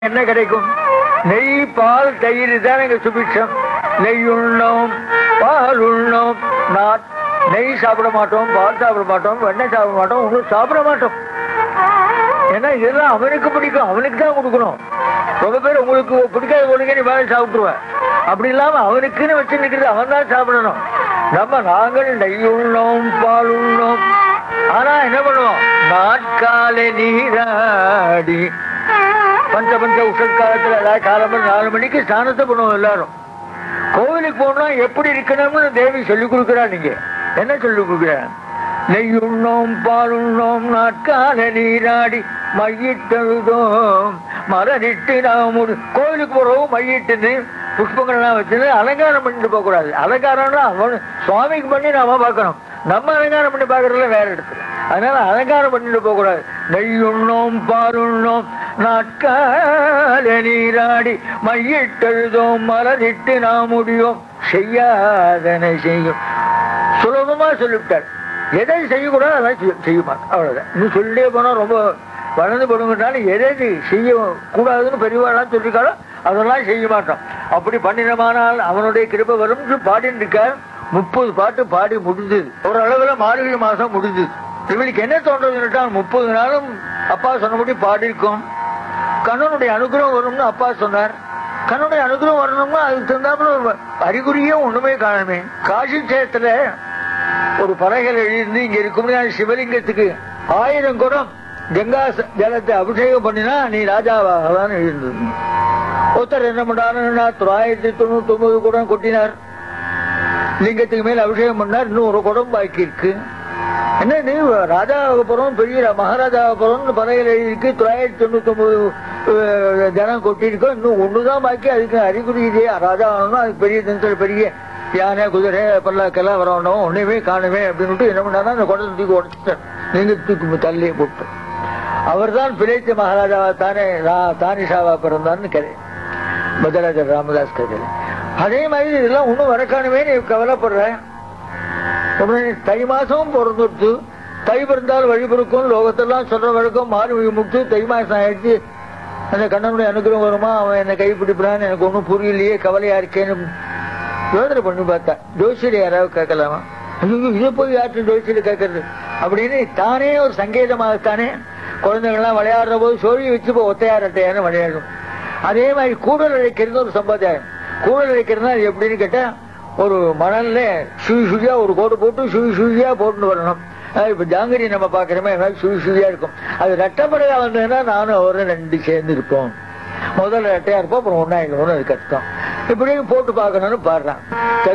என்ன கிடைக்கும் நெய் பால் தயிர் தான் எங்க சுபிட்சம் நெய் உண்ணோம் பால் உண்ணோம் நான் நெய் சாப்பிட மாட்டோம் பால் சாப்பிட மாட்டோம் வெண்ணெய் சாப்பிட மாட்டோம் ஒன்றும் சாப்பிட மாட்டோம் ஏன்னா இதெல்லாம் அவனுக்கு பிடிக்கும் அவனுக்கு தான் கொடுக்கணும் ரொம்ப பேர் உங்களுக்கு பிடிக்காத ஒழுங்க நீ வேலை சாப்பிட்டுருவேன் அப்படி இல்லாம அவனுக்குன்னு வச்சு நிற்கிறது அவன் தான் சாப்பிடணும் நம்ம நாங்கள் நெய் உண்ணோம் பால் உண்ணோம் ஆனா என்ன பண்ணுவோம் நாட்காலை நீராடி பஞ்ச பஞ்ச உஷல் காலத்துல அதாவது காலம்பரம் நாலு மணிக்கு ஸ்நானத்தை பண்ணுவோம் எல்லாரும் கோவிலுக்கு போனா எப்படி இருக்கணும்னு தேவி சொல்லி கொடுக்குறா நீங்க என்ன சொல்லி கொடுக்குறா நெய் உண்ணோம் பால் உண்ணோம் நாட்கால நீராடி மையிட்டழுதோம் மலரிட்டு நாம் முடி கோவிலுக்கு போறோம் மையிட்டுன்னு புஷ்பங்கள்லாம் வச்சுன்னு அலங்காரம் பண்ணிட்டு போக கூடாது அலங்காரம்னா அவன் சுவாமிக்கு பண்ணி நாம பார்க்கணும் நம்ம அலங்காரம் பண்ணி பார்க்கறதுல வேற இடத்துல அதனால அலங்காரம் பண்ணிட்டு போக கூடாது நெய் உண்ணோம் பால் உண்ணோம் நாட்கால நீராடி மையிட்டழுதோம் மலரிட்டு நாம் முடியும் செய்யாதனை செய்யும் சுலபமா சொல்லிவிட்டார் எதை செய்யக்கூடாது அதான் செய்ய- செய்ய மாட்டோம் அவ்வளவுதான் இன்னும் சொல்லிட்டே போனா ரொம்ப வளர்ந்து போடுங்கனாலும் எதை எது செய்ய கூடாதுன்னு பெரியவாளாம் சொல்லிருக்காரோ அதெல்லாம் செய்ய மாட்டோம் அப்படி பண்ணினமானால் அவனுடைய கிருபை வரும்னு பாடின்னு இருக்கார் முப்பது பாட்டு பாடி முடிஞ்சது ஒரு அளவுல மார்கழி மாசம் முடிஞ்சது இவளுக்கு என்ன தோன்றதுன்னுட்டா முப்பது நாளும் அப்பா சொன்னபடி பாடியிருக்கோம் கண்ணனுடைய அனுகிரகம் வரும்னு அப்பா சொன்னார் கண்ணனுடைய அனுகிரகம் வரணும்னா அதுக்கு தகுந்தாப்புல ஒரு அறிகுறியே ஒண்ணுமே காணுமே காசி சேத்துல ஒரு பறவைகள் எழுந்து இங்க இருக்கும் சிவலிங்கத்துக்கு ஆயிரம் குடம் கங்கா ச- ஜலத்தை அபிஷேகம் பண்ணினா நீ ராஜாவாக தான் எழுந்தது ஒருத்தர் என்ன பண்ணாருன்னா தொள்ளாயிரத்தி தொண்ணூத்தி ஒன்பது குடம் கொட்டினார் லிங்கத்துக்கு மேல அபிஷேகம் பண்ணார் இன்னும் ஒரு குடம் பாக்கி இருக்கு என்ன நீ ராஜாவுக்கு போறோம் பெரிய மகாராஜாவுக்கு போறோம்னு பறவைகள் எழுதியிருக்கு தொள்ளாயிரத்தி தொண்ணூத்தி ஒன்பது ஜனம் கொட்டியிருக்கோம் இன்னும் ஒண்ணுதான் பாக்கி அதுக்கு அறிகுறி இதே ராஜா ஆகணும்னா அதுக்கு பெரிய தினத்தில் பெரிய யானை குதிரை பல்லாக்கெல்லாம் வரணும் ஒண்ணுமே காணுமே அப்படின்னு என்ன பண்ணாருன்னா அந்த குடத்தை தூக்கி உடச்சிட்டார் லிங்கத்துக்கு தள்ளி போட்டு அவர்தான் பிழைத்த மகாராஜாவா தானே ரா- தானிஷாவா பிறந்தார்னு கதை முதலாஜர் ராமதாஸ் கதை அதே மாதிரி இதெல்லாம் ஒண்ணும் வரக்கானுமே நீ கவலைப்படுறேன் உடனே தை மாசமும் பிறந்துடுத்து தை பிறந்தால் வழிபிறக்கும் லோகத்தெல்லாம் சொல்ற வழக்கம் மாறு முட்டு தை மாசம் ஆயிடுச்சு அந்த கண்ணனுடைய அனுகிரகம் வருமா அவன் என்னை கைப்பிடிப்பான்னு எனக்கு ஒன்றும் புரியலையே கவலையா இருக்கேன்னு யோசனை பண்ணி பார்த்தா ஜோசியர் யாராவது கேட்கலாமா ஐயோ இதை போய் யார்ட்டு ஜோசியர் கேட்கறது அப்படின்னு தானே ஒரு சங்கேதமாகத்தானே குழந்தைகள்லாம் விளையாடுற போது சோழி வச்சு இப்போ ஒத்தையார் அட்டையான்னு விளையாடும் அதே மாதிரி கூடல் அழைக்கிறது ஒரு சம்பிரதாயம் கூடல் அழைக்கிறதுனா அது எப்படின்னு கேட்டா ஒரு மணல்ல சுழி சுழியா ஒரு கோடு போட்டு சுழி சுழியா போட்டு வரணும் அஹ் இப்ப ஜாங்கிரி நம்ம பாக்குறோமே அது மாதிரி சுழி சுழியா இருக்கும் அது ரெட்டப்படையா வந்ததுன்னா நானும் அவரும் ரெண்டு சேர்ந்து இருப்போம் முதல்ல ரெட்டையா இருப்போம் அப்புறம் ஒன்னாயிடுவோம்னு அது கஷ்டம் இப்படியும் போட்டு பார்க்கணும்னு பாடுறான்